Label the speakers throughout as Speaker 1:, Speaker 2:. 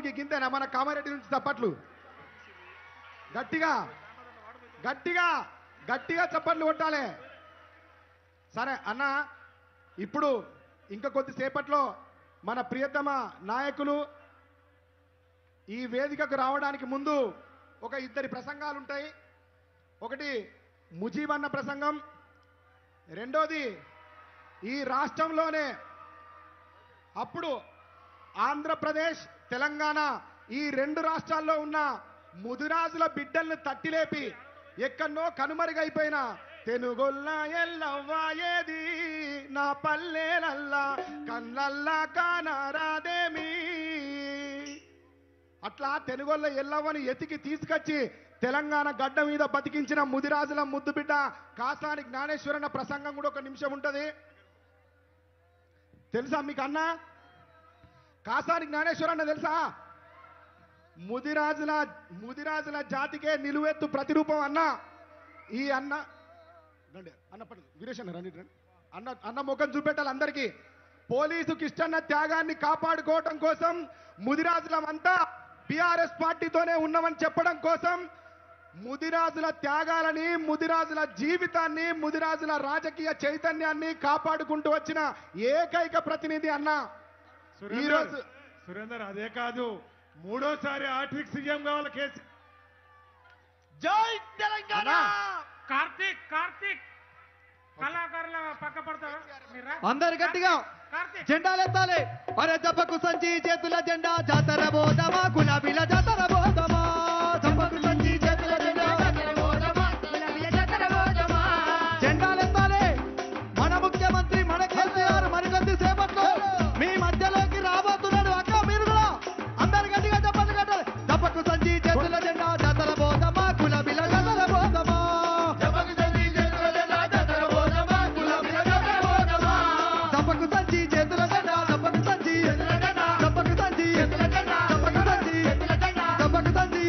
Speaker 1: ఓపిక గింతేనా మన కామారెడ్డి నుంచి చప్పట్లు గట్టిగా గట్టిగా గట్టిగా చప్పట్లు కొట్టాలి సరే అన్న ఇప్పుడు ఇంకా కొద్దిసేపట్లో మన ప్రియతమ నాయకులు ఈ వేదికకు రావడానికి ముందు ఒక ఇద్దరి ప్రసంగాలు ఉంటాయి ఒకటి ముజీబ్ అన్న ప్రసంగం రెండోది ఈ రాష్ట్రంలోనే అప్పుడు ఆంధ్రప్రదేశ్ తెలంగాణ ఈ రెండు రాష్ట్రాల్లో ఉన్న ముదిరాజుల బిడ్డల్ని తట్టిలేపి ఎక్కడనో కనుమరుగైపోయిన తెనుగొల్ల ఎల్లవ్వా ఏది నా పల్లెలల్లా కళ్ళల్లా కానరాదేమి అట్లా తెనుగొల్ల ఎల్లవ్వని ఎతికి తీసుకొచ్చి తెలంగాణ గడ్డ మీద బతికించిన ముదిరాజుల ముద్దు బిడ్డ కాసాని జ్ఞానేశ్వరన్న ప్రసంగం కూడా ఒక నిమిషం ఉంటది తెలుసా మీకు అన్నా కాసాని జ్ఞానేశ్వరన్న తెలుసా ముదిరాజుల ముదిరాజుల జాతికే నిలువెత్తు ప్రతిరూపం అన్న ఈ అన్న రండి అన్న పట్టు వీరేష్ అన్న రండి రండి అన్న అన్న ముఖం చూపెట్టాలి అందరికీ పోలీసు కిష్టన్న త్యాగాన్ని కాపాడుకోవటం కోసం ముదిరాజులమంతా బీఆర్ఎస్ పార్టీతోనే ఉన్నామని చెప్పడం కోసం ముదిరాజుల త్యాగాలని ముదిరాజుల జీవితాన్ని ముదిరాజుల రాజకీయ చైతన్యాన్ని కాపాడుకుంటూ వచ్చిన ఏకైక ప్రతినిధి అన్న ఈ రోజు
Speaker 2: సురేందర్ సురేందర్ అదే కాదు మూడోసారి ఆర్టిక్ సీఎం కావాలి కేసు
Speaker 3: జై తెలంగాణ
Speaker 1: అన్నా.
Speaker 4: కార్తీక్ కార్తీక్ కళాకారుల పక్క పడతావా మీరా
Speaker 3: అందరు గట్టిగా
Speaker 4: కార్తీక్
Speaker 3: జెండాలు ఎత్తాలి అరే దెబ్బకు సంచి చేతుల జెండా జాతర బోధమా గులాబీల జాతర బోధమా దెబ్బకు సంచి చేతుల జెండా జెండాలు ఎత్తాలి మన ముఖ్యమంత్రి మన కేసీఆర్ మరికొద్ది సేపట్లో మీ మధ్యలోకి రాబోతున్నాడు అక్క మీరు కూడా అందరు గట్టిగా చెప్పండి కట్టాలి దెబ్బకు సంచి చేతుల జెండా జాతర బోధమా గులాబీల జాతర బోధమా దెబ్బకు సంచి చేతుల జెండా దెబ్బకు సంచి దెబ్బకు సంచి దెబ్బకు సంచి దెబ్బకు సంచి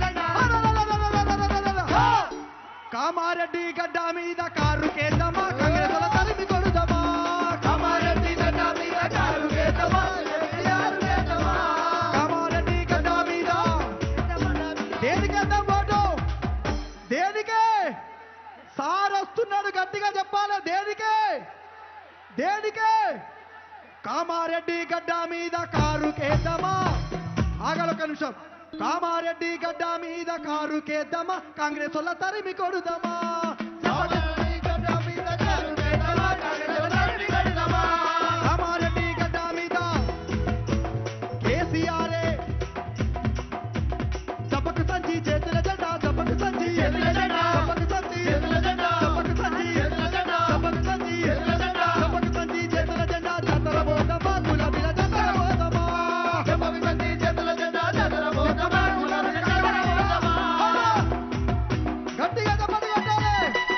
Speaker 3: హా! కామారెడ్డి గడ్డ మీద కారు కేద్దామా కాంగ్రెస్ తరిమి కొడుదామా కామారెడ్డి గడ్డ మీద కారు కేద్దామా కేసీఆర్ కేద్దామా కామారెడ్డి గడ్డ మీద దేనికేద్దాం ఓటు దేనికే సార్ వస్తున్నాడు గట్టిగా చెప్పాలి దేనికే దేనికే కామారెడ్డి గడ్డ మీద కారు కేద్దామా ఆగలొక నిమిషం కామారెడ్డి గడ్డ మీద కారు కేద్దామా కాంగ్రెస్ వాళ్ళ తరిమి కొడుదామా కామారెడ్డి గడ్డ మీద కారు కేద్దామా, కాంగ్రెస్ వాళ్ళ తరిమి కొడుదామా. కామారెడ్డి గడ్డ మీద కేసీఆర్ దెబ్బకు సంచి చేతుల జెండా దెబ్బకు సంచి దెబ్బకు సంచి దెబ్బకు సంచి దెబ్బకు సంచి దెబ్బకు సంచి చేతుల జెండా జాతర పోతామా గులాబీల జాతర పోతామా గట్టిగా దెబ్బలు కొట్టాలి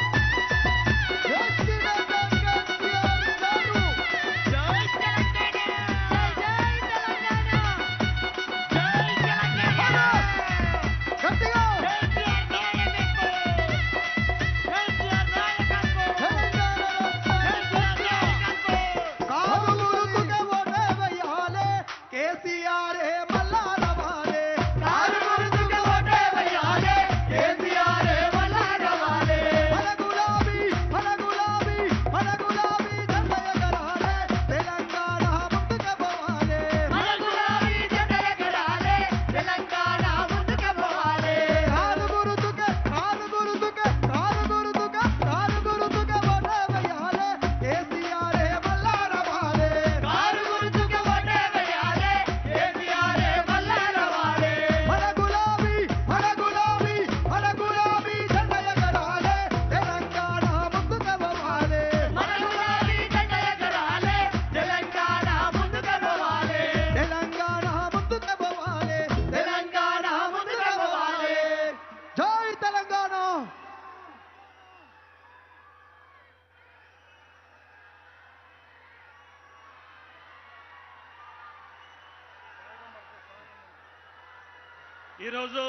Speaker 3: గట్టిగా కారు గుర్తుకే ఓటే వెయ్యాలే కేసీఆర్ ఏ మల్లా రవాలే కారు గుర్తుకే ఓటే వెయ్యాలే కేసీఆర్ ఏ మల్లా రవాలే మన గులాబీ మన గులాబీ మన గులాబీ జెండా ఎగరాలే తెలంగాణ ముందుకు పోవాలే కారు గుర్తుకే కారు గుర్తుకే కారు గుర్తుకే కారు గుర్తుకే ఓటే వెయ్యాలే కేసీఆర్ ఏ మల్లా రవాలే మన గులాబీ మన గులాబీ మన గులాబీ జెండా ఎగరాలే తెలంగాణ ముందుకు పోవాలే తెలంగాణ ముందుకు పోవాలే తెలంగాణ ముందుకు పోవాలే జై తెలంగాణ
Speaker 5: ఈరోజు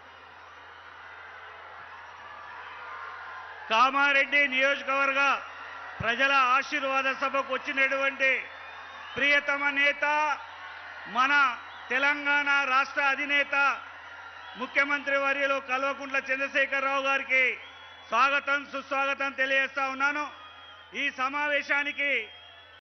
Speaker 5: కామారెడ్డి నియోజకవర్గ ప్రజల ఆశీర్వాద సభకు వచ్చినటువంటి ప్రియతమ నేత మన తెలంగాణ రాష్ట్ర అధినేత ముఖ్యమంత్రి వర్యులు కల్వకుంట్ల చంద్రశేఖరరావు గారికి స్వాగతం సుస్వాగతం తెలియజేస్తా ఉన్నాను ఈ సమావేశానికి